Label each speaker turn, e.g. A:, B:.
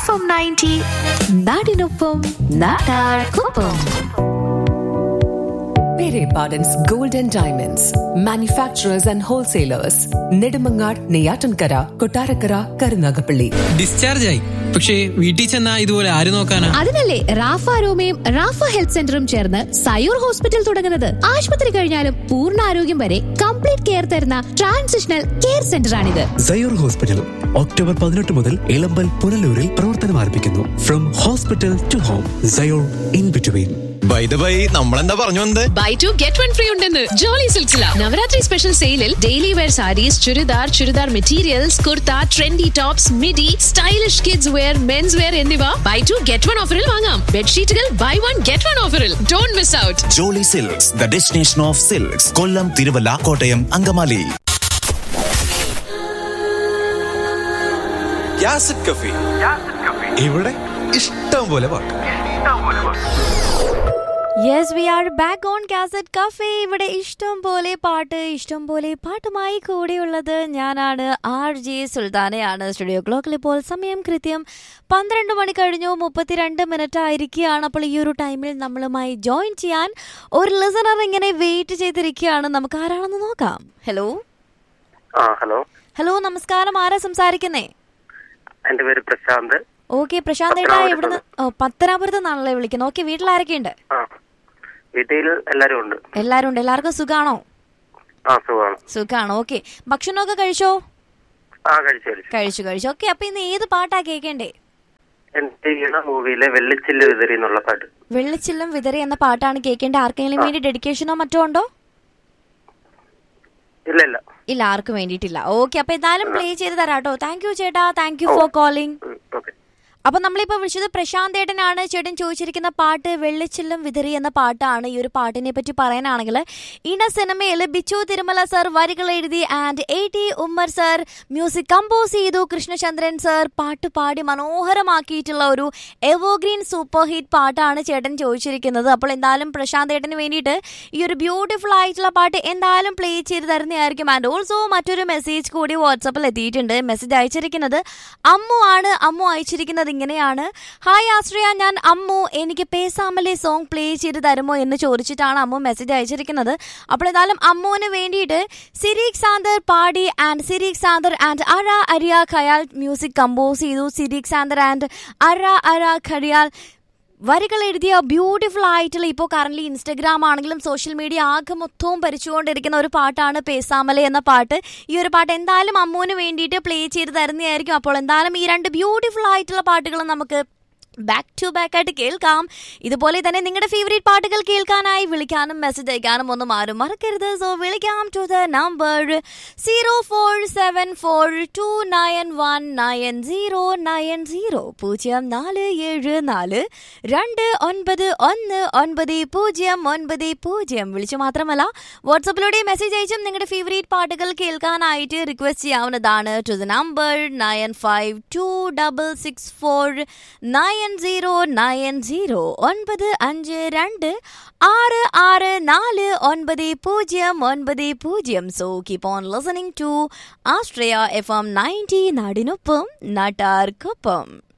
A: F M ninety നാടിനൊപ്പം നാട്ടാർക്കൊപ്പം
B: Pere Pardon's Gold and Diamonds, manufacturers and wholesalers, Nedumangad, Neyatankara, Kotarakara, Karunagapalli.
C: Discharge ആയി പക്ഷേ വീട്ടിൽ ചെന്നാ ഇതുപോലെ ആര് നോക്കാനാ
D: അതിനല്ലേ റാഫ രോമയും റാഫ ഹെൽത്ത് സെന്ററും ചേർന്ന് സയൂർ ഹോസ്പിറ്റൽ തുടങ്ങുന്നത് ആശുപത്രി കഴിഞ്ഞാലും പൂർണ്ണ ആരോഗ്യം വരെ കംപ്ലീറ്റ് കെയർ തരുന്ന ട്രാൻസിഷണൽ കെയർ സെന്റർ ആണിത്
E: സയൂർ ഹോസ്പിറ്റൽ ഒക്ടോബർ പതിനെട്ട് മുതൽ ഇളമ്പൽ പുനലൂരിൽ പ്രവർത്തനം ആരംഭിക്കുന്നു from hospital to home Sayoor in between
F: by the by നമ്മളെന്താ പറഞ്ഞു വന്നത്
G: buy two get one free ഉണ്ടെന്ന് ജോളി സിൽസില നവരാത്രി സ്പെഷ്യൽ സെയിലിൽ daily wear sarees churidar churidar materials kurta trendy tops midi stylish kids wear men's wear എന്നിവ ബൈ ടു ഗെറ്റ് വൺ ഓഫറിൽ വാങ്ങാം ബെഡ്ഷീറ്റുകൾ buy one get one ഓഫറിൽ don't miss out
F: Jolly silks the destination of silks Kollam Thiruvalla Kottayam Angamaly യാസിഡ് കഫി ഇവിടെ ഇഷ്ടം പോലെ പാട്ട്
H: yes we are back on cassette cafe ഇവിടെ ഇഷ്ടം പോലെ പാട്ട് ഇഷ്ടം പോലെ പാട്ടുമായി കൂടെയുള്ളത് ഞാനാണ് ആർ ജെ സുൽത്താനയാണ് സ്റ്റുഡിയോ ക്ലോക്കിൽ ഇപ്പോൾ സമയം കൃത്യം പന്ത്രണ്ട് മണി കഴിഞ്ഞു മുപ്പത്തിരണ്ട് മിനിറ്റ് ആയിരിക്കുകയാണ് അപ്പോൾ ഈ ഒരു ടൈമിൽ നമ്മളുമായി ജോയിൻ ചെയ്യാൻ ഒരു ലിസണർ ഇങ്ങനെ വെയിറ്റ് ചെയ്തിരിക്കുകയാണ് നമുക്ക് ആരാണെന്ന് നോക്കാം ഹലോ
I: ആ ഹലോ
H: ഹലോ നമസ്കാരം ആരാ സംസാരിക്കുന്നേ
I: എന്റെ പേര് പ്രശാന്ത്
H: ഓക്കെ പ്രശാന്ത് ഏട്ടാ എവിടുന്ന് ഓ പത്തനാപുരത്ത് നിന്നാണല്ലേ വിളിക്കുന്നത് ഓക്കെ വീട്ടിൽ ആരൊക്കെയുണ്ട്
I: ആ വീട്ടിൽ എല്ലാരും ഉണ്ട്
H: എല്ലാവരും ഉണ്ട് എല്ലാവർക്കും സുഖാണോ
I: ആ സുഖമാണ്
H: സുഖാണോ ഓക്കെ ഭക്ഷണമൊക്കെ കഴിച്ചോ
I: ആ കഴിച്ചു കഴിച്ചു
H: കഴിച്ചു കഴിച്ചു ഓക്കെ അപ്പൊ ഇന്ന് ഏത് പാട്ടാ കേൾക്കേണ്ടേ
I: എന്റെ ഈണ മൂവിയിലെ വെള്ളിച്ചില്ല് വിതറി എന്നുള്ള പാട്ട്
H: വെള്ളിച്ചില്ലം വിതറി എന്ന പാട്ടാണ് കേൾക്കേണ്ടത് ആർക്കെങ്കിലും വേണ്ടി ഡെഡിക്കേഷനോ മറ്റോ ഉണ്ടോ
I: ഇല്ല ഇല്ല
H: ഇല്ല ആർക്കും വേണ്ടിയിട്ടില്ല ഓക്കെ അപ്പൊ എന്തായാലും പ്ലേ ചെയ്ത് തരാട്ടോ താങ്ക് യു ചേട്ടാ thank you for calling
I: okay
H: അപ്പൊ നമ്മളിപ്പോ വിളിച്ചത് പ്രശാന്ത് ഏട്ടനാണ് ചേട്ടൻ ചോദിച്ചിരിക്കുന്ന പാട്ട് വെള്ളിച്ചില്ലം വിതറി എന്ന പാട്ടാണ് ഈ ഒരു പാട്ടിനെ പറ്റി പറയാനാണെങ്കിൽ ഇണ സിനിമയിൽ ബിച്ചു തിരുമല സർ വരികൾ എഴുതി and A T Ummer sir music compose ചെയ്തു കൃഷ്ണചന്ദ്രൻ സർ പാട്ട് പാടി മനോഹരമാക്കിയിട്ടുള്ള ഒരു എവോഗ്രീൻ സൂപ്പർ ഹിറ്റ് പാട്ടാണ് ചേട്ടൻ ചോദിച്ചിരിക്കുന്നത് അപ്പോൾ എന്തായാലും പ്രശാന്ത് ഏട്ടന് വേണ്ടിയിട്ട് ഈ ഒരു ബ്യൂട്ടിഫുൾ ആയിട്ടുള്ള പാട്ട് എന്തായാലും പ്ലേ ചെയ്ത് തരുന്നതായിരിക്കും ആൻഡ് ഓൾസോ മറ്റൊരു മെസ്സേജ് കൂടി വാട്സപ്പിൽ എത്തിയിട്ടുണ്ട് മെസ്സേജ് അയച്ചിരിക്കുന്നത് അമ്മു ആണ് അമ്മു അയച്ചിരിക്കുന്നത് ഇങ്ങനെയാണ് ഹായ് ആശ്രയ ഞാൻ അമ്മു എനിക്ക് പേസാമലെ സോങ് പ്ലേ ചെയ്ത് തരുമോ എന്ന് ചോദിച്ചിട്ടാണ് അമ്മു മെസ്സേജ് അയച്ചിരിക്കുന്നത് അപ്പോൾ എന്തായാലും അമ്മുവിന് വേണ്ടിയിട്ട് സിരീഖ് സാന്ദർ പാടി ആൻഡ് സിരീഖ് സാന്ദർ ആൻഡ് അര അരിയ ഖയാൽ മ്യൂസിക് കമ്പോസ് ചെയ്തു സിരീഖ് സാന്ദർ ആൻഡ് അര അര ഖരിയാൽ വരികൾ എഴുതിയ ബ്യൂട്ടിഫുൾ ആയിട്ടുള്ള ഇപ്പോൾ കറന്റ് ഇൻസ്റ്റഗ്രാം ആണെങ്കിലും സോഷ്യൽ മീഡിയ ആകെ മൊത്തവും ഭരിച്ചുകൊണ്ടിരിക്കുന്ന ഒരു പാട്ടാണ് പേസാമല എന്ന പാട്ട് ഈ ഒരു പാട്ട് എന്തായാലും അമ്മുവിന് വേണ്ടിയിട്ട് പ്ലേ ചെയ്ത് തരുന്നതായിരിക്കും അപ്പോൾ എന്തായാലും ഈ രണ്ട് ബ്യൂട്ടിഫുൾ ആയിട്ടുള്ള പാട്ടുകൾ നമുക്ക് ബാക്ക് ടു ബാക്ക് ആയിട്ട് കേൾക്കാം ഇതുപോലെ തന്നെ നിങ്ങളുടെ ഫേവറേറ്റ് പാട്ടുകൾ കേൾക്കാനായി വിളിക്കാനും മെസ്സേജ് അയക്കാനും ഒന്നും ആരും മറക്കരുത് സോ വിളിക്കാം to the number zero four seven four two nine one nine zero nine zero പൂജ്യം നാല് ഏഴ് നാല് രണ്ട് ഒൻപത് ഒന്ന് ഒൻപത് പൂജ്യം ഒൻപത് പൂജ്യം വിളിച്ചു മാത്രമല്ല വാട്സപ്പിലൂടെ മെസ്സേജ് അയച്ചും നിങ്ങളുടെ ഫേവറേറ്റ് പാട്ടുകൾ കേൾക്കാനായിട്ട് റിക്വസ്റ്റ് ചെയ്യാവുന്നതാണ് to the number nine five two double six four nine zero nine zero ഒൻപത് അഞ്ച് രണ്ട് ആറ് ആറ് നാല് ഒൻപത് പൂജ്യം ഒൻപത് പൂജ്യം so keep on listening to ആസ്ട്രയ എഫ് എം നയൻറ്റി നാടിനൊപ്പം നാട്ടാർക്കൊപ്പം